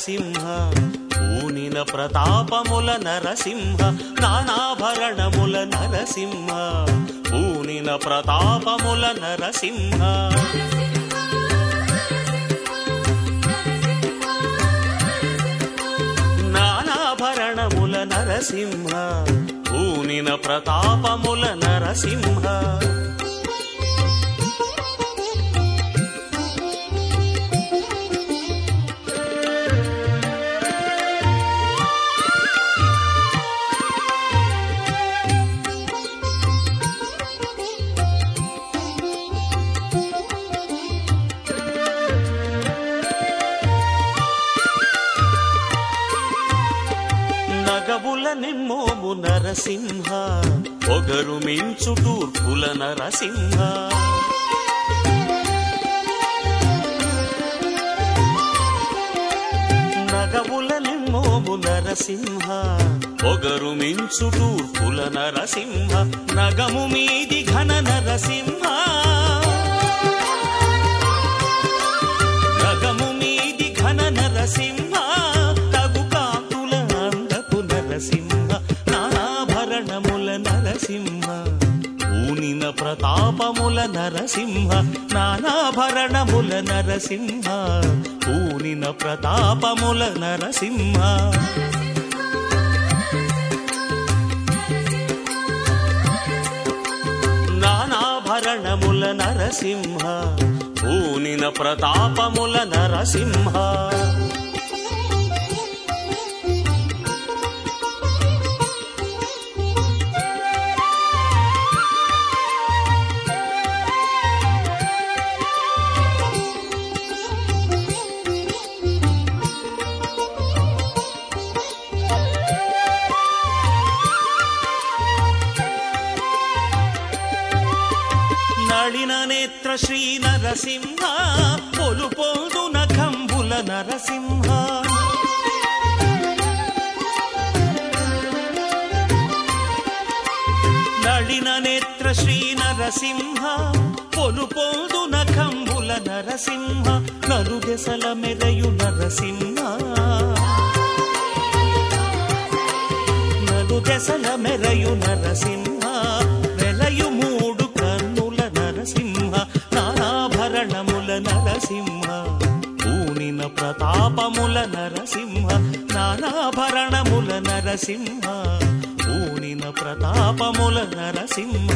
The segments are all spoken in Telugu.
నరసింహ పూనిన ప్రతాపముల నరసింహ నానాభరణముల నరసింహ పూనిన ప్రతాపముల నరసింహ నానాభరణముల నరసింహ పూనిన ప్రతాపముల నరసింహ నగవుల నిమ్మోము నరసింహ పొగరు మించు తూర్పుల నరసింహ నగవుల నిమ్మోము నరసింహ పొగరు మించు తూర్పుల నరసింహ నగము మీది ఘన నరసింహ నగము మీది ఘన నరసింహ తగు కాంతుల అందపు నరసింహ నానాభరణముల నరసింహ పూనిన ప్రతాపముల నరసింహ నానాభరణముల నరసింహ పూనిన ప్రతాపముల నరసింహ నానాభరణముల నరసింహ పూనిన ప్రతాపముల నరసింహ నళిన నేత్ర శ్రీ నరసింహ పొలు పొందు నఖంబుల నరసింహ నళిన నేత్ర శ్రీ నరసింహ పొలు పొందు నఖంబుల నరసింహ నలు దెసల మెరయు నరసింహ నలు దెసల మెరయు నరసింహ వెలయు మూడు కన్నుల నరసింహ నానాభరణముల నరసింహ పూనిన ప్రతాపముల నరసింహ నానాభరణముల నరసింహ పూనిన ప్రతాపముల నరసింహ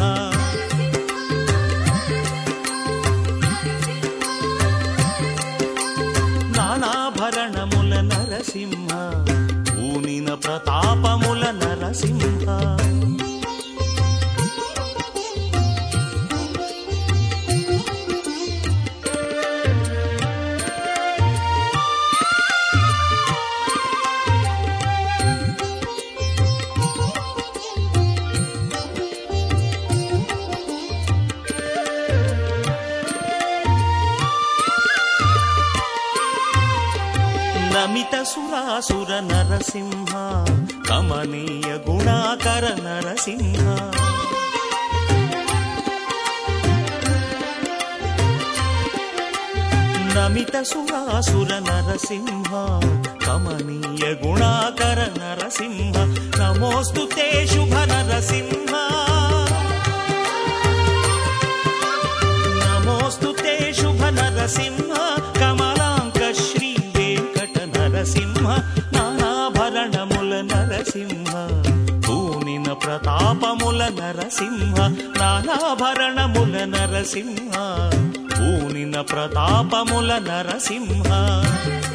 నానాభరణముల నరసింహ పూనిన ప్రతాపముల నరసింహ నమిత సురాసుర నరసింహ కమనీయ గుణాకర నరసింహ నమిత సురాసుర నరసింహ కమనీయ గుణాకర నరసింహ నమోస్తు తే శుభ నరసింహ నమోస్తు తే శుభ నరసింహ కమలాంక శ్రీ వెంకట నరసింహ నానాభరణముల నరసింహ పూనిన ప్రతాపముల నరసింహ నానాభరణముల నరసింహ పూనిన ప్రతాపముల నరసింహ